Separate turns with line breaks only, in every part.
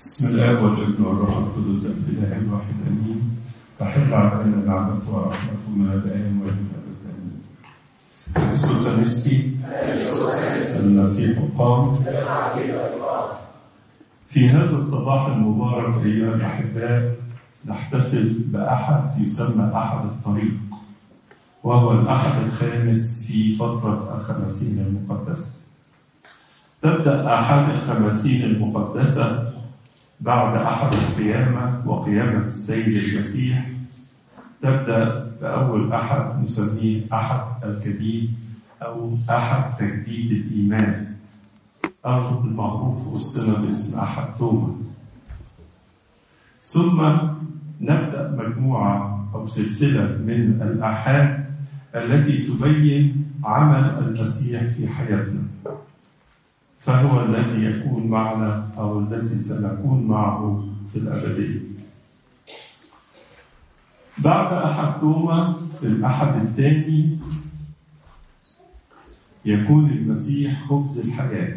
بسم الله والابن والروح القدس الاله الواحد امين تحل علينا نعمته ورحمته من الان والى الابد امين. كريستوس انستي المسيح قام في هذا الصباح المبارك ايها الاحباء نحتفل باحد يسمى احد الطريق وهو الاحد الخامس في فتره الخمسين المقدسه تبدا احد الخمسين المقدسه بعد أحد القيامة وقيامة السيد المسيح تبدأ بأول أحد نسميه أحد الجديد أو أحد تجديد الإيمان أو المعروف في وسطنا باسم أحد توما ثم نبدأ مجموعة أو سلسلة من الآحاد التي تبين عمل المسيح في حياتنا فهو الذي يكون معنا أو الذي سنكون معه في الأبدية بعد أحد توما في الأحد الثاني يكون المسيح خبز الحياة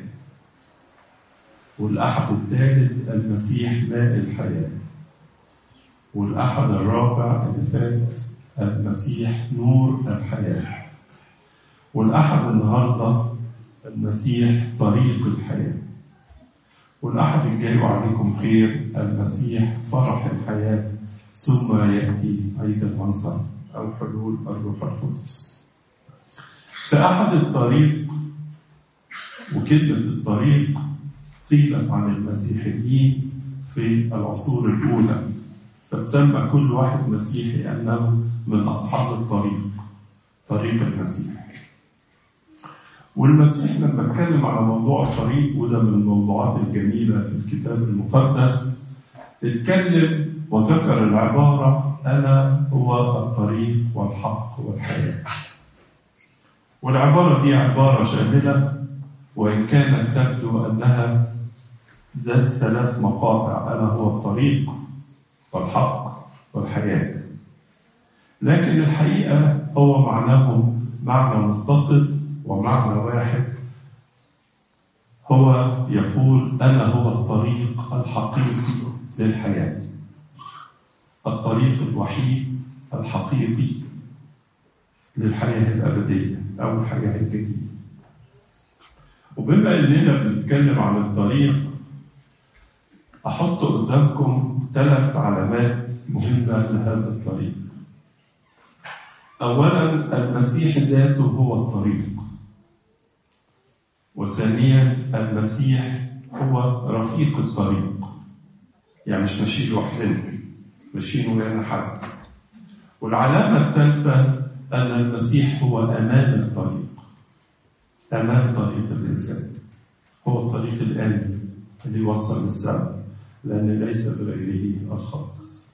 والأحد الثالث المسيح ماء الحياة والأحد الرابع اللي فات المسيح نور الحياة والأحد النهارده المسيح طريق الحياة والأحد الجاي عليكم خير المسيح فرح الحياة ثم يأتي عيد المنصر أو حلول الروح القدس في أحد الطريق وكلمة الطريق قيلت عن المسيحيين في العصور الأولى فتسمى كل واحد مسيحي أنه من أصحاب الطريق طريق المسيح والمسيح لما اتكلم على موضوع الطريق وده من الموضوعات الجميلة في الكتاب المقدس اتكلم وذكر العبارة أنا هو الطريق والحق والحياة والعبارة دي عبارة شاملة وإن كانت تبدو أنها ذات ثلاث مقاطع أنا هو الطريق والحق والحياة لكن الحقيقة هو معناه معنى متصل ومعنى واحد هو يقول أنا هو الطريق الحقيقي للحياة الطريق الوحيد الحقيقي للحياة الأبدية أو الحياة الجديدة وبما أننا بنتكلم عن الطريق أحط قدامكم ثلاث علامات مهمة لهذا الطريق أولا المسيح ذاته هو الطريق وثانيا المسيح هو رفيق الطريق يعني مش ماشيين لوحدنا ماشيين ويانا حد والعلامة الثالثة أن المسيح هو أمام الطريق أمام طريق الإنسان هو الطريق الآمن اللي يوصل للسماء لأن ليس بغيره الخالص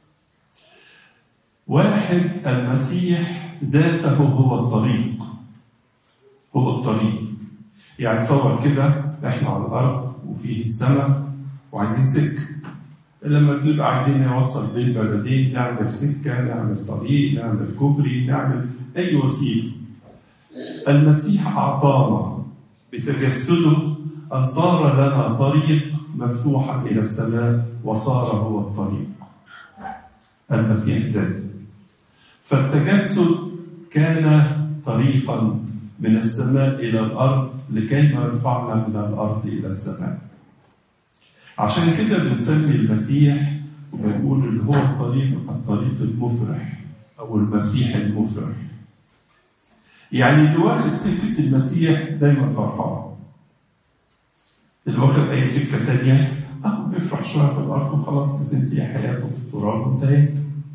واحد المسيح ذاته هو الطريق هو الطريق يعني تصور كده احنا على الارض وفيه السماء وعايزين سكه لما بنبقى عايزين نوصل بين بلدين نعمل سكه نعمل طريق نعمل كوبري نعمل اي وسيله المسيح اعطانا بتجسده ان صار لنا طريق مفتوحا الى السماء وصار هو الطريق المسيح ذاته فالتجسد كان طريقا من السماء إلى الأرض لكي ما يرفعنا من الأرض إلى السماء عشان كده بنسمي المسيح وبنقول اللي هو الطريق الطريق المفرح أو المسيح المفرح يعني اللي واخد سكة المسيح دايما فرحان اللي واخد أي سكة تانية أهو بيفرح شوية في الأرض وخلاص بتنتهي حياته في التراب وانتهت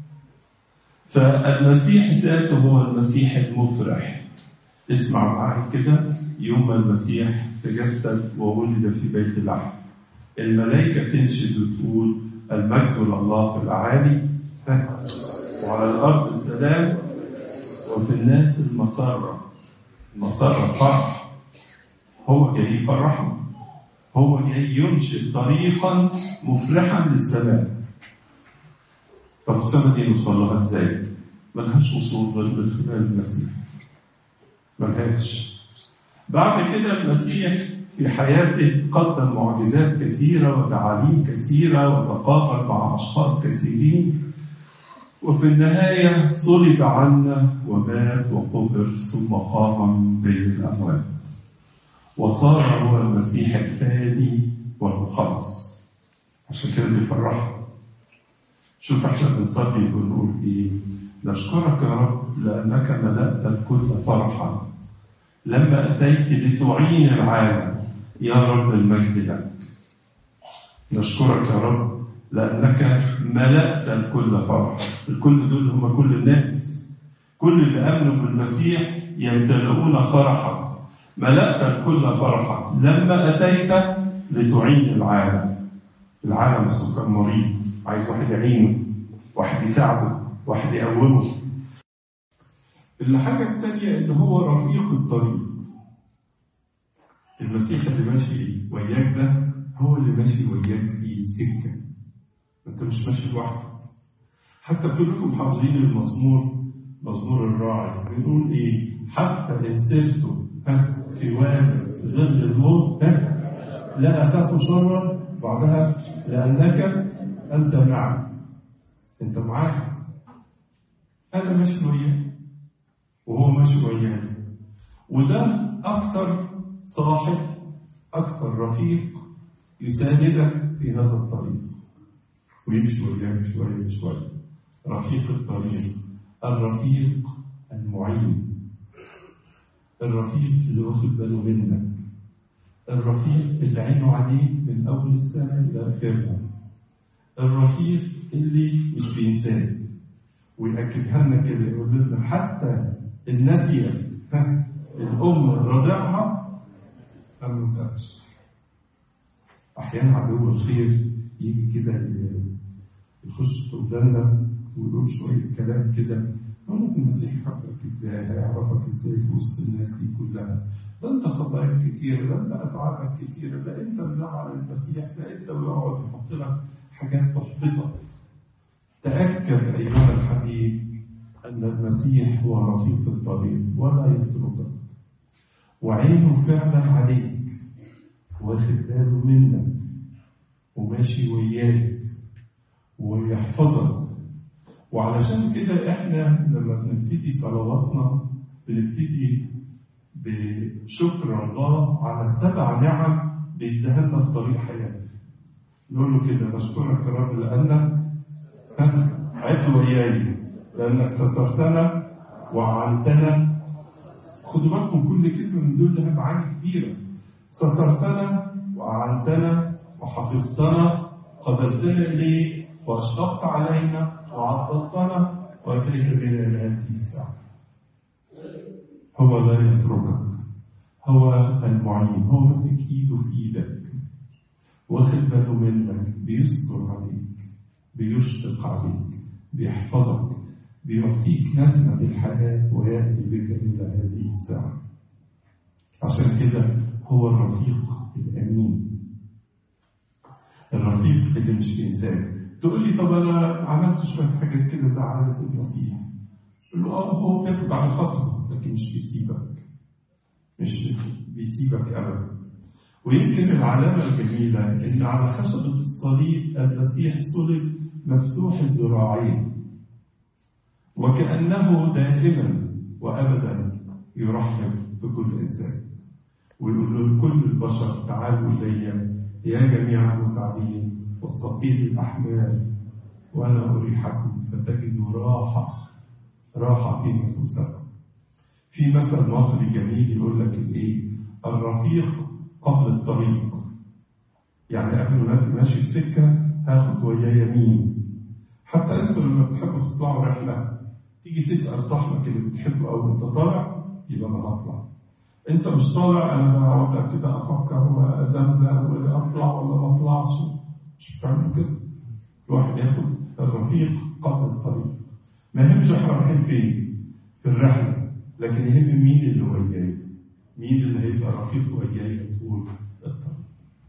فالمسيح ذاته هو المسيح المفرح اسمع معايا كده يوم المسيح تجسد وولد في بيت لحم الملائكة تنشد وتقول المجد لله في الأعالي وعلى الأرض السلام وفي الناس المسرة المسرة فرح هو جاي يفرحنا هو جاي ينشئ طريقا مفرحا للسماء طب السماء دي نوصل لها ازاي؟ ملهاش وصول غير من خلال المسيح ملهاش بعد كده المسيح في حياته قدم معجزات كثيرة وتعاليم كثيرة وتقابل مع أشخاص كثيرين وفي النهاية صلب عنا ومات وقبر ثم قام بين الأموات وصار هو المسيح الفادي والمخلص عشان كده بيفرحنا شوف احنا بنصلي ونقول ايه نشكرك يا رب لانك ملأت الكل فرحا لما اتيت لتعين العالم يا رب المجد لك نشكرك يا رب لانك ملأت الكل فرحا الكل دول هم كل الناس كل اللي امنوا بالمسيح يمتلئون فرحا ملأت الكل فرحا لما اتيت لتعين العالم العالم السكر مريض عايز واحد يعينه واحد يساعده واحد يقومه الحاجة الثانية إن هو رفيق الطريق المسيح اللي ماشي وياك ده هو اللي ماشي وياك في السكة أنت مش ماشي لوحدك حتى كلكم حافظين المزمور مزمور الراعي بنقول إيه حتى إن سرت ها في وادي ظل الموت ها لا أخاف شرا بعدها لأنك أنت معي أنت معايا أنا ماشي وياه وهو ماشي وياي وده أكتر صاحب أكتر رفيق يساندك في هذا الطريق ويمشي وياك شوية بشوية رفيق الطريق الرفيق المعين الرفيق اللي واخد باله منك الرفيق اللي عينه عليك من أول السنة إلى آخرها الرفيق اللي مش بينساك ويأكدها لنا كده يقول لنا حتى الناسية الأم رضعها ما بننساش أحيانا عدو الخير يجي كده يخش قدامنا ويقول شوية كلام كده يقول لك المسيح حبك ازاي هيعرفك ازاي في وسط الناس دي كلها ده انت خطاياك كتير ده انت اتعابك كتير ده انت مزعل المسيح ده انت ويقعد يحط لك حاجات تحبطك تأكد أيها الحبيب أن المسيح هو رفيق الطريق ولا يتركك وعينه فعلا عليك واخد باله منك وماشي وياك ويحفظك وعلشان كده احنا لما بنبتدي صلواتنا بنبتدي بشكر الله على سبع نعم بيديها لنا في طريق حياتنا نقول له كده نشكرك يا رب لانك عدت وياي لانك سترتنا وعنتنا خدوا بالكم كل كلمه من دول لها معاني كبيره سترتنا وعنتنا وحفظتنا قبلتنا اليك واشفقت علينا وعضدتنا واتيت بنا الى هذه الساعه هو لا يتركك هو المعين هو ماسك ايده في ايدك واخد باله منك بيستر عليك بيشفق عليك بيحفظك بيعطيك نسمة الحياة ويأتي بك إلى هذه الساعة عشان كده هو الرفيق الأمين الرفيق اللي مش بينساك تقول لي طب أنا عملت شوية حاجات كده زعلت المسيح قل له اه هو بياخد على خطوة لكن مش بيسيبك مش بيسيبك أبدا ويمكن العلامة الجميلة إن على خشبة الصليب المسيح صلب مفتوح الذراعين وكأنه دائما وأبدا يرحب بكل إنسان ويقول له كل البشر تعالوا إلي يا جميع المتعبين والصقيل الأحمال وأنا أريحكم فتجدوا راحة راحة في نفوسكم في مثل مصري جميل يقول لك الإيه الرفيق قبل الطريق يعني قبل ما ماشي في سكة هاخد وياه يمين حتى انتوا لما بتحبوا تطلعوا رحلة تيجي تسأل صاحبك اللي بتحبه أو أنت طالع يبقى أنا هطلع أنت مش طالع أنا بقعد كده أفكر وأزمزم وأطلع ولا ما أطلعش مش بتعمل كده الواحد ياخد الرفيق قبل الطريق ما يهمش احنا رايحين فين في الرحلة لكن يهم مين اللي وياي مين اللي هيبقى رفيق وياي طول الطريق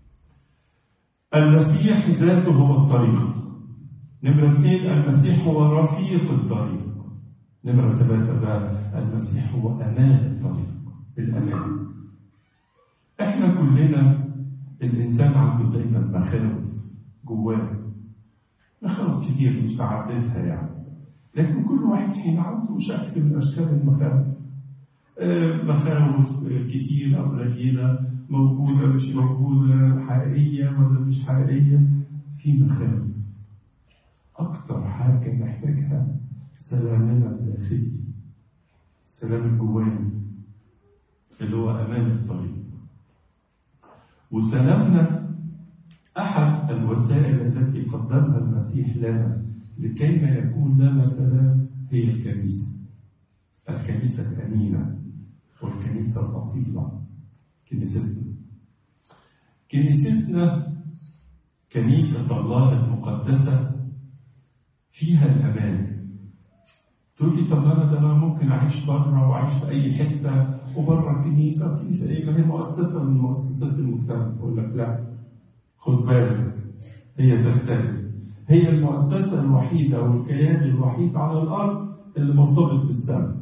المسيح ذاته هو الطريق نمرة اثنين المسيح هو رفيق الطريق نمرة ثلاثة بقى المسيح هو أمان الطريق الأمان احنا كلنا الانسان عنده دايما مخاوف جواه مخاوف كتير مش هعددها يعني لكن كل واحد فينا عنده شكل من اشكال المخاوف آه، مخاوف كتيرة قليلة موجودة مش موجودة حقيقية ولا مش حقيقية في مخاوف أكتر حاجة نحتاجها سلامنا الداخلي السلام الجواني اللي هو أمان الطريق وسلامنا أحد الوسائل التي قدمها المسيح لنا لكي ما يكون لنا سلام هي الكنيسة الكنيسة الأمينة والكنيسة الأصيلة كنيستنا كنيستنا كنيسة الله المقدسة فيها الأمان تقول لي طب أنا ده أنا ممكن أعيش بره وأعيش في أي حتة وبره الكنيسة الكنيسة إيه ما هي مؤسسة من مؤسسات المجتمع أقول لك لا خد بالك هي تختلف هي المؤسسة الوحيدة والكيان الوحيد على الأرض اللي مرتبط بالسماء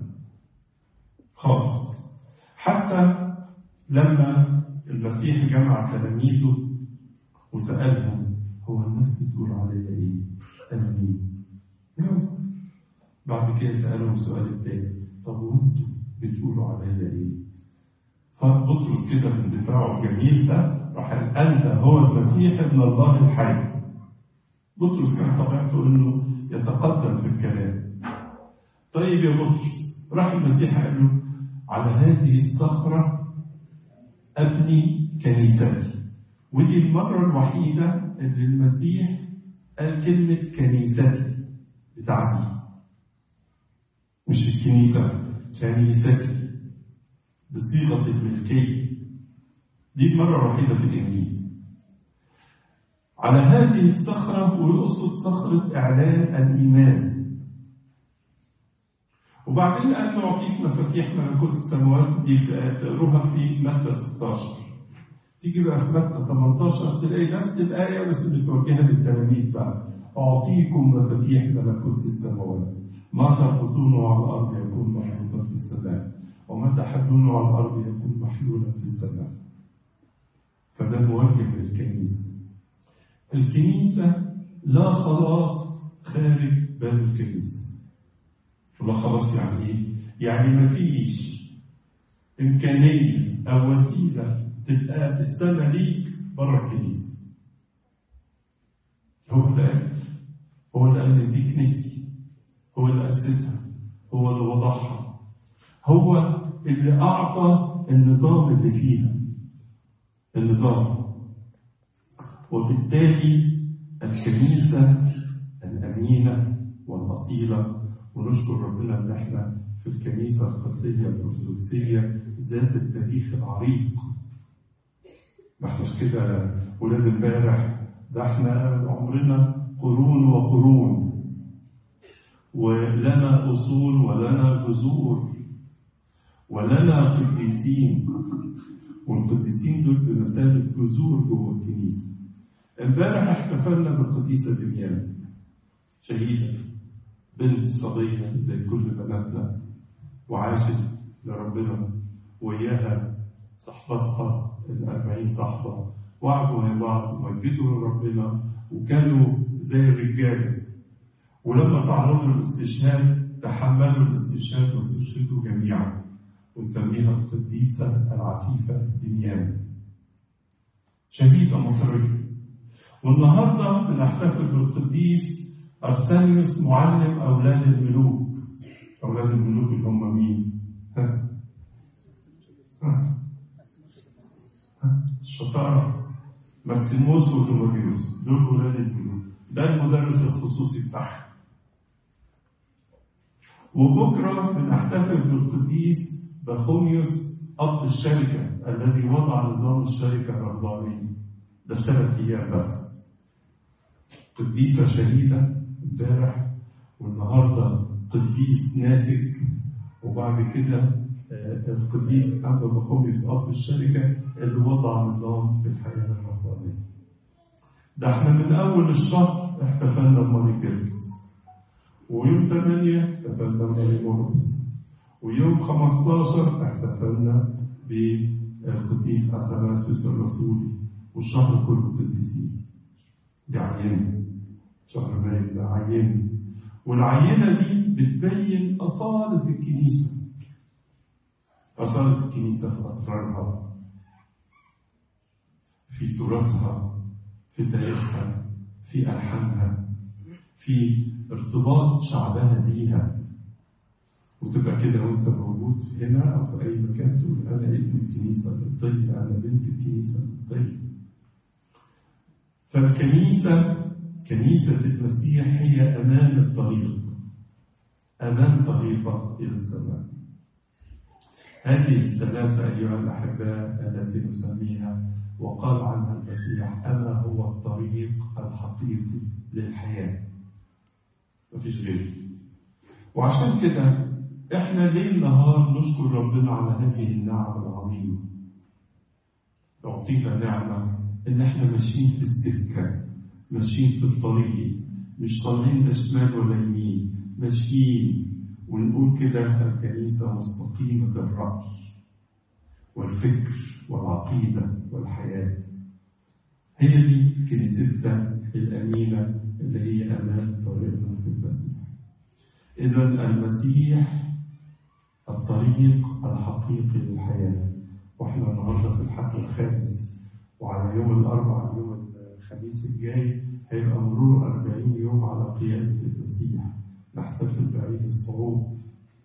خالص حتى لما المسيح جمع تلاميذه وسألهم هو الناس بتقول عليا ايه؟ أنا مين؟ جاوب بعد كده سألهم السؤال التاني طب وانتوا بتقولوا عليا ايه؟ فبطرس كده من دفاعه الجميل ده راح قال أنت هو المسيح ابن الله الحي بطرس كان طبيعته انه يتقدم في الكلام طيب يا بطرس راح المسيح قال له على هذه الصخرة أبني كنيستي ودي المرة الوحيدة اللي المسيح قال كلمة كنيستي بتاعتي مش الكنيسة كنيستي بصيغة الملكية دي المرة الوحيدة في الإنجيل على هذه الصخرة ويقصد صخرة إعلان الإيمان وبعدين قال له أعطيك مفاتيح ملكوت السماوات دي تقروها في متى 16 تيجي بقى في متى 18 تلاقي نفس الآية بس بتوجهها للتلاميذ بقى أعطيكم مفاتيح ملكوت السماوات ما تربطونه على الأرض يكون مربوطا في السماء وما تحلونه على الأرض يكون محلولا في السماء فده موجه للكنيسة الكنيسة لا خلاص خارج باب الكنيسة ولا خلاص يعني ايه؟ يعني مفيش إمكانية أو وسيلة تبقى السنة ليك بره الكنيسة. هو اللي قال هو اللي قال دي كنيستي هو اللي أسسها هو اللي وضعها هو اللي أعطى النظام اللي فيها النظام وبالتالي الكنيسة الأمينة والأصيلة ونشكر ربنا ان احنا في الكنيسه القبطيه الارثوذكسيه ذات التاريخ العريق ما احناش كده ولاد امبارح ده احنا عمرنا قرون وقرون ولنا اصول ولنا جذور ولنا قديسين والقديسين دول بمثابه جذور جوه الكنيسه امبارح احتفلنا بالقديسه دميان شهيده بنت صبية زي كل بناتنا وعاشت لربنا وياها صحبتها الأربعين صحبة وقعدوا مع بعض ومجدوا ربنا وكانوا زي الرجالة ولما تعرضوا للاستشهاد تحملوا الاستشهاد واستشهدوا جميعا ونسميها القديسة العفيفة دميان شهيدة مصرية والنهارده بنحتفل بالقديس أرسانيوس معلم أولاد الملوك أولاد الملوك اللي هم مين؟ ها؟ ها؟ ها؟ الشطارة ماكسيموس ودوماريوس دول أولاد الملوك ده المدرس الخصوصي بتاعهم وبكرة بنحتفل بالقديس بخونيوس أب الشركة الذي وضع نظام الشركة الرهبانية ده ثلاث أيام بس قديسة شهيدة امبارح والنهارده قديس ناسك وبعد كده القديس أبا بخوميس أب الشركة اللي وضع نظام في الحياة الرهبانية. ده احنا من أول الشهر احتفلنا بماري كيركس ويوم 8 احتفلنا بماري موربس ويوم 15 احتفلنا القديس أثناسيوس الرسولي والشهر كله قديسين دي عينة شهر مايو ده عينة والعينة دي بتبين أصالة الكنيسة أصالة الكنيسة في أسرارها في تراثها في تاريخها في ألحانها في ارتباط شعبها بيها وتبقى كده وانت موجود هنا او في اي مكان تقول انا ابن الكنيسه القبطيه انا بنت الكنيسه القبطيه فالكنيسه كنيسه المسيح هي امام الطريق امام طريقه الى السماء هذه الثلاثه ايها الاحباء التي نسميها وقال عنها المسيح انا هو الطريق الحقيقي للحياه مفيش غيره وعشان كده احنا ليل نهار نشكر ربنا على هذه النعم العظيمه يعطينا نعمه ان احنا ماشيين في السكه ماشيين في الطريق مش طالعين لا شمال ولا يمين ماشيين ونقول كده الكنيسه مستقيمه الراي والفكر والعقيده والحياه هي دي كنيستنا الامينه اللي هي امان طريقنا في المسيح اذا المسيح الطريق الحقيقي للحياة واحنا النهارده في الحفل الخامس وعلى يوم الأربعاء يوم الخميس الجاي هيبقى مرور 40 يوم على قيامة المسيح نحتفل بعيد الصعود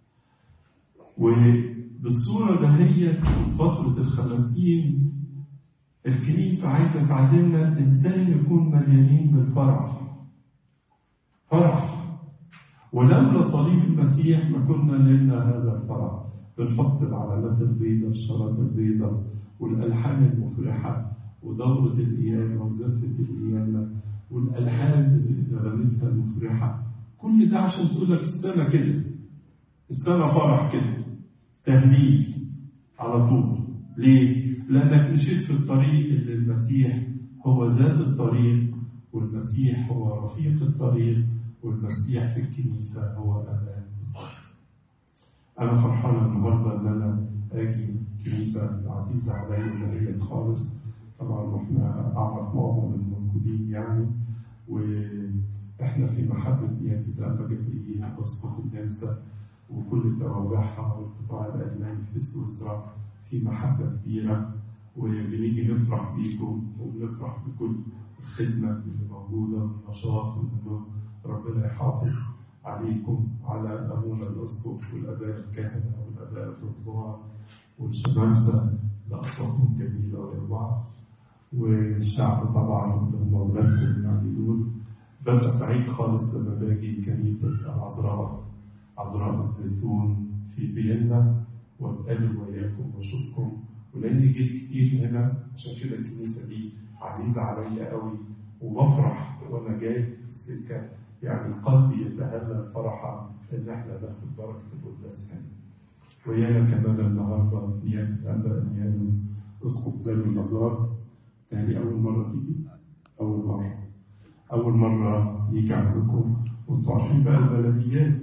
وبالصورة دهية فترة الخمسين الكنيسة عايزة تعلمنا ازاي نكون مليانين بالفرح فرح ولولا صليب المسيح ما كنا لنا هذا الفرح بنحط العلامات البيضاء الشرط البيضاء والألحان المفرحة ودورة القيامة وزفة القيامة والألحان اللي غنتها المفرحة كل ده عشان تقول لك السنة كده السنة فرح كده تهليل على طول ليه؟ لأنك مشيت في الطريق اللي المسيح هو ذات الطريق والمسيح هو رفيق الطريق والمسيح في الكنيسة هو أمان أنا فرحان النهاردة إن أنا أجي كنيسة عزيزة عليا ومهية خالص طبعا وإحنا أعرف معظم الموجودين يعني وإحنا في محبة نيافة الأنبا جبريل أسقف النمسا وكل توابعها والقطاع الألماني في سويسرا في محبة كبيرة وبنيجي نفرح بيكم وبنفرح بكل الخدمة اللي موجودة والنشاط والنمو ربنا يحافظ عليكم على أبونا الأسقف والآباء الكهنة والآباء الرهبان والشمامسة لأصواتهم جميلة ولبعض والشعب طبعا اللي هم أولادكم يعني دول ببقى سعيد خالص لما باجي كنيسة العذراء عذراء الزيتون في فيينا واتقابل وياكم واشوفكم ولاني جيت كتير هنا عشان كده الكنيسه دي عزيزه عليا قوي وبفرح وانا جاي في السكه يعني قلبي يتهلل فرحا ان احنا ناخد بركه القداس هنا. ويانا كمان النهارده نيافه انبا انيانوس اسقف بني الازار تاني اول مره تيجي اول مره اول مره يجي عندكم وانتوا عارفين بقى البلديات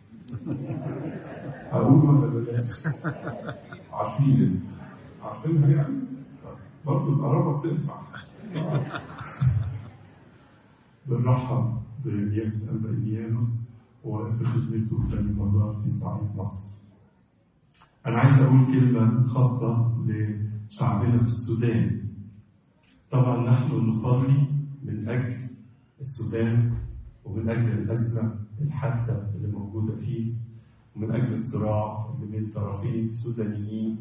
اقول ولا بلاش عارفين عارفينها يعني برضه القرابه بتنفع بنرحب بنيافة أنبا إليانوس وفي خدمته في المزار في صعيد مصر. أنا عايز أقول كلمة خاصة لشعبنا في السودان. طبعا نحن نصلي من أجل السودان ومن أجل الأزمة الحادة اللي موجودة فيه ومن أجل الصراع اللي بين طرفين سودانيين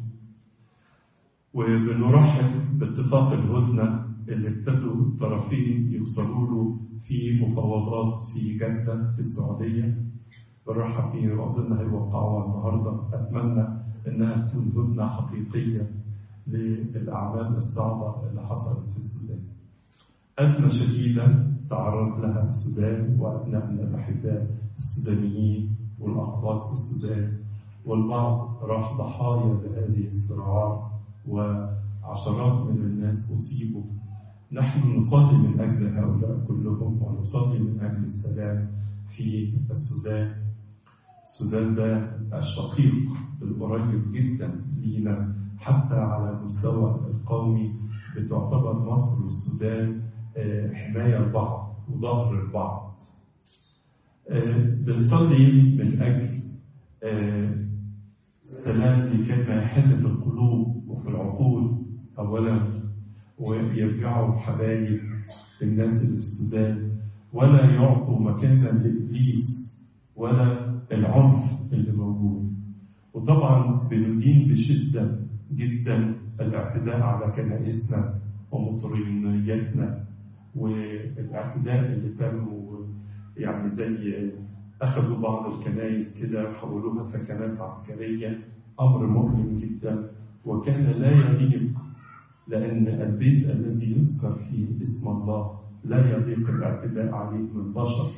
وبنرحب باتفاق الهدنة اللي ابتدوا الطرفين يوصلوا له في مفاوضات في جدة في السعودية برحب بيه وأظن هيوقعوها النهاردة أتمنى إنها تكون هدنة حقيقية للأعمال الصعبة اللي حصلت في السودان أزمة شديدة تعرض لها السودان وأبنائنا الأحباء السودانيين والأقباط في السودان والبعض راح ضحايا لهذه الصراعات وعشرات من الناس أصيبوا نحن نصلي من أجل هؤلاء كلهم ونصلي من أجل السلام في السودان السودان ده الشقيق القريب جدا لينا حتى على المستوى القومي بتعتبر مصر والسودان آه، حماية لبعض وظهر لبعض آه، بنصلي من أجل آه، السلام لكي ما يحل في القلوب وفي العقول أولا ويرجعوا حبايب الناس اللي في السودان ولا يعطوا مكانا لإبليس ولا العنف اللي موجود وطبعا بندين بشدة جدا الاعتداء على كنائسنا ومطرينياتنا والاعتداء اللي تم يعني زي أخذوا بعض الكنائس كده وحولوها سكنات عسكرية أمر مؤلم جدا وكان لا يليق لأن البيت الذي يذكر فيه اسم الله لا يليق الاعتداء عليه من بشر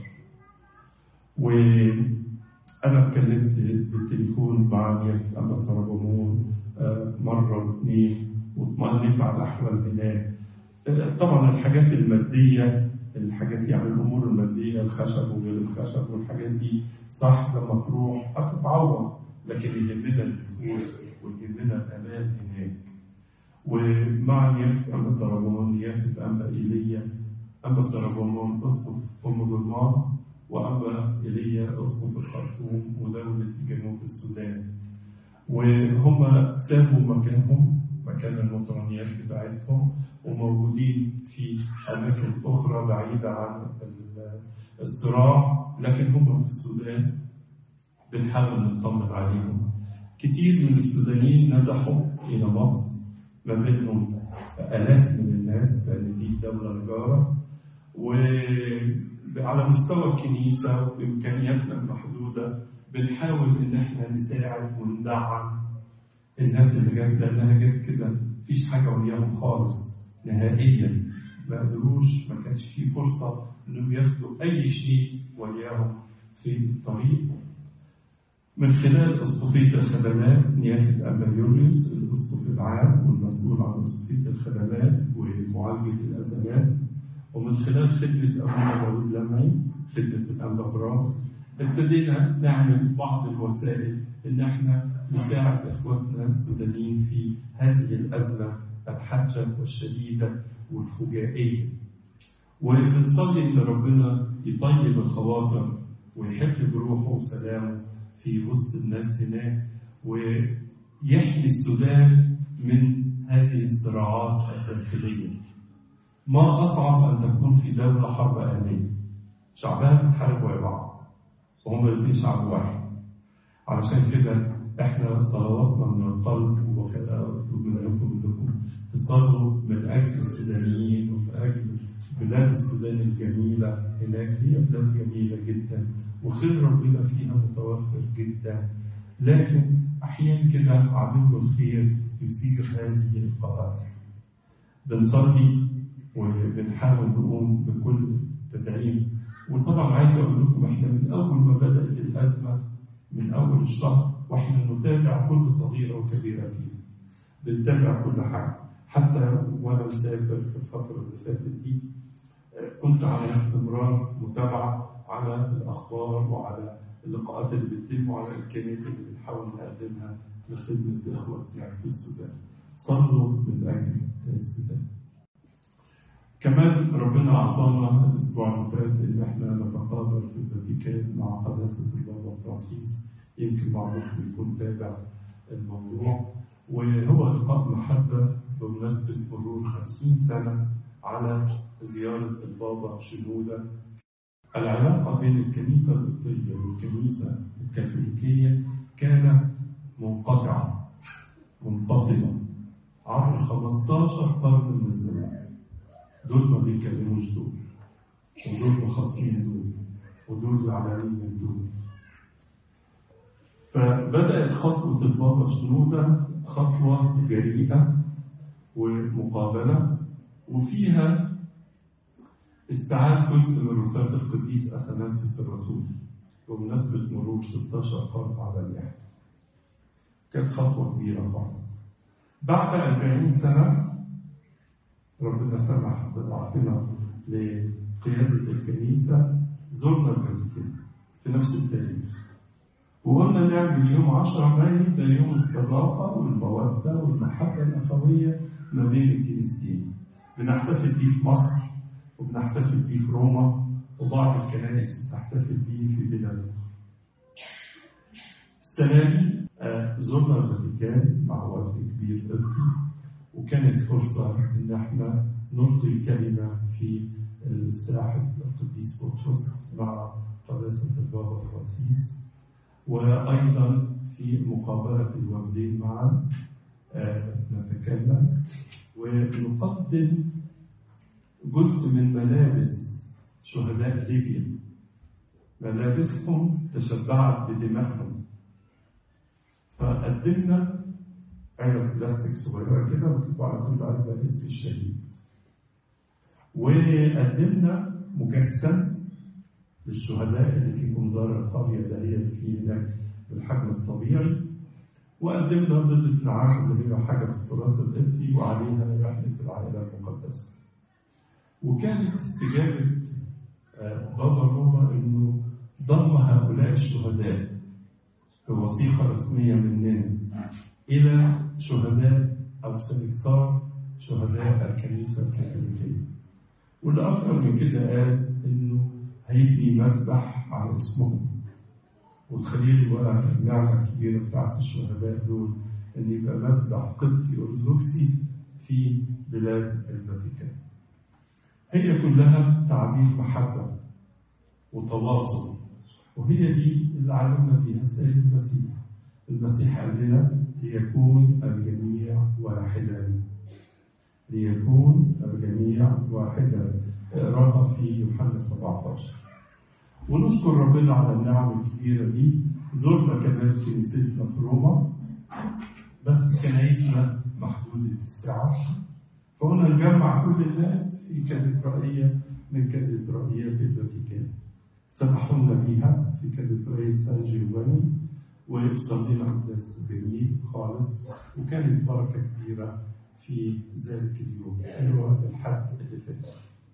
وأنا اتكلمت بالتليفون مع نيف أبا سربمون مرة واثنين واطمأنيت على الأحوال هناك طبعا الحاجات المادية الحاجات يعني الأمور المادية الخشب وغير الخشب والحاجات دي صح لما تروح هتتعوض لكن يهمنا النفوس ويهمنا الأمان هناك ومع نيافة أنبا سربون نيافة أنبا إيليا أنبا سربون أسقف أم دمار وأنبا إيليا أسقف الخرطوم ودولة جنوب السودان وهم سابوا مكانهم مكان المطرانيات بتاعتهم وموجودين في أماكن أخرى بعيدة عن الصراع لكن هم في السودان بنحاول نطمن عليهم كتير من السودانيين نزحوا إلى مصر ما بينهم آلاف من الناس لأن دي دولة جارة وعلى مستوى الكنيسة وإمكانياتنا المحدودة بنحاول إن إحنا نساعد وندعم الناس اللي جت لأنها جت كده مفيش حاجة وياهم خالص نهائيا ما قدروش ما كانش في فرصة إنهم ياخدوا أي شيء وياهم في الطريق من خلال أسقفية الخدمات نيافة أبا يوليوس الأسقف العام والمسؤول عن أسقفية الخدمات ومعالجة الأزمات ومن خلال خدمة أبونا داود لمعي خدمة الأنبا برام ابتدينا نعمل بعض الوسائل إن احنا نساعد إخواتنا السودانيين في هذه الأزمة الحادة والشديدة والفجائية وبنصلي إن ربنا يطيب الخواطر ويحب بروحه وسلامه في وسط الناس هناك ويحمي السودان من هذه الصراعات الداخلية ما أصعب أن تكون في دولة حرب أهلية شعبها بيتحاربوا مع بعض وهم الاثنين شعب واحد علشان كده احنا صلواتنا من القلب وأطلب منكم انكم تصلوا من اجل السودانيين ومن اجل بلاد السودان الجميله هناك هي بلاد جميله جدا وخير ربنا فيها متوفر جدا لكن احيانا كده عدو الخير يثير هذه القرار بنصلي وبنحاول نقوم بكل تدعيم وطبعا عايز اقول لكم احنا من اول ما بدات الازمه من اول الشهر واحنا نتابع كل صغيره وكبيره فيها بنتابع كل حاجه حتى وانا مسافر في الفتره اللي فاتت دي كنت على استمرار متابعه على الاخبار وعلى اللقاءات اللي بتتم وعلى الامكانيات اللي بنحاول نقدمها لخدمه اخواتنا في السودان صلوا من اجل السودان كمان ربنا أعطانا الأسبوع اللي فات إن إحنا نتقابل في الفاتيكان مع قداسة البابا فرانسيس يمكن بعضكم يكون تابع الموضوع وهو لقاء محبة بمناسبة مرور خمسين سنة على زيارة البابا شنودة العلاقة بين الكنيسة القبطية والكنيسة الكاثوليكية كانت منقطعة منفصلة عبر 15 قرن من الزمان دول ما بيكلموش دول ودول مخاصمين دول ودول زعلانين من دول فبدأت خطوة البابا شنودة خطوة جريئة ومقابلة وفيها استعاد جزء من رفات القديس أثناسيوس الرسول بمناسبة مرور 16 قرن على اليحيى كانت خطوة كبيرة خالص بعد 40 سنة ربنا سمح بضعفنا لقيادة الكنيسة زرنا الفاتيكان في نفس التاريخ وقلنا نعمل يوم 10 مايو ده يوم الصداقة والمودة والمحبة الأخوية ما بين الكنيستين بنحتفل بيه في مصر وبنحتفل بيه في روما وبعض الكنائس بتحتفل بيه في بلاد أخرى. السنة دي آه، زرنا الفاتيكان مع وفد كبير قبطي وكانت فرصة إن احنا نلقي كلمة في الساحة القديس بطرس مع قداسة البابا فرانسيس وأيضا في مقابلة الوفدين معا آه، نتكلم ونقدم جزء من ملابس شهداء ليبيا ملابسهم تشبعت بدمائهم فقدمنا علبة بلاستيك صغيرة كده ومكتوب على كل علبة اسم الشهيد وقدمنا مجسم للشهداء اللي في منظار القرية دهيت في هناك بالحجم الطبيعي وقدمنا بضعة نعام اللي هي حاجة في التراث القبطي وعليها رحلة العائلة المقدسة وكانت استجابة آه، بابا روما إنه ضم هؤلاء الشهداء بوثيقة رسمية مننا إلى شهداء أو سنكسار شهداء الكنيسة الكاثوليكية واللي أكثر من كده قال إنه هيبني مسبح على اسمهم وتخيلوا بقى النعمة الكبيرة بتاعت الشهداء دول إن يبقى مسبح قبطي أرثوذكسي في بلاد الفاتيكان. هي كلها تعبير محبة وتواصل وهي دي اللي علمنا بيها السيد المسيح. المسيح قال لنا ليكون الجميع واحدا. ليكون الجميع واحدا. اقراها في يوحنا 17. ونشكر ربنا على النعم الكبيرة دي زرنا كمان كنيستنا في روما بس كنايسنا محدودة السعة فقلنا نجمع كل الناس في كاتدرائية من كاتدرائيات الفاتيكان سمحونا بيها في كاتدرائية سان جيوفاني وصلينا قداس جميل خالص وكانت بركة كبيرة في ذلك اليوم اللي هو الحد اللي فات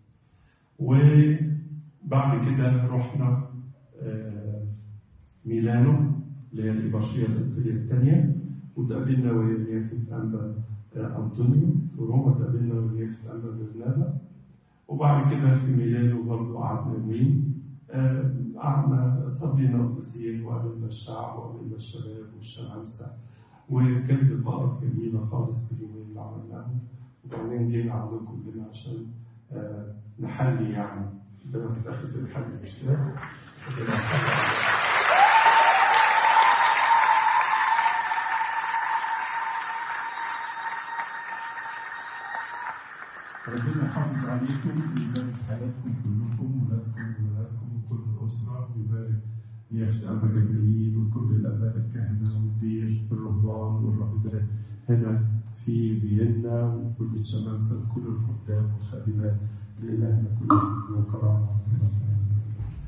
وبعد كده رحنا آه، ميلانو اللي هي الإبرشية القبطية الثانية وتقابلنا وهي نيافة أنبا آه، أنطونيو في روما تقابلنا وهي نيافة أنبا برنابا وبعد كده في ميلانو برضه قعدنا يومين آه، قعدنا صلينا قداسين وقابلنا الشعب وقابلنا الشباب والشمامسة وكانت لقاءات جميلة خالص في اليومين اللي عملناهم وبعدين جينا عندكم هنا عشان آه، نحلي يعني ده في الآخر بنحلي مش كده؟ ربنا يحافظ عليكم ويبارك في حياتكم كلكم ولادكم وولادكم وكل الأسرة ويبارك يافت أبا جبريل وكل الآباء الكهنة والدير الرهبان والراهبات هنا في فيينا وكل الشمامسة وكل الخدام والخادمات لإلهنا كل وكرامة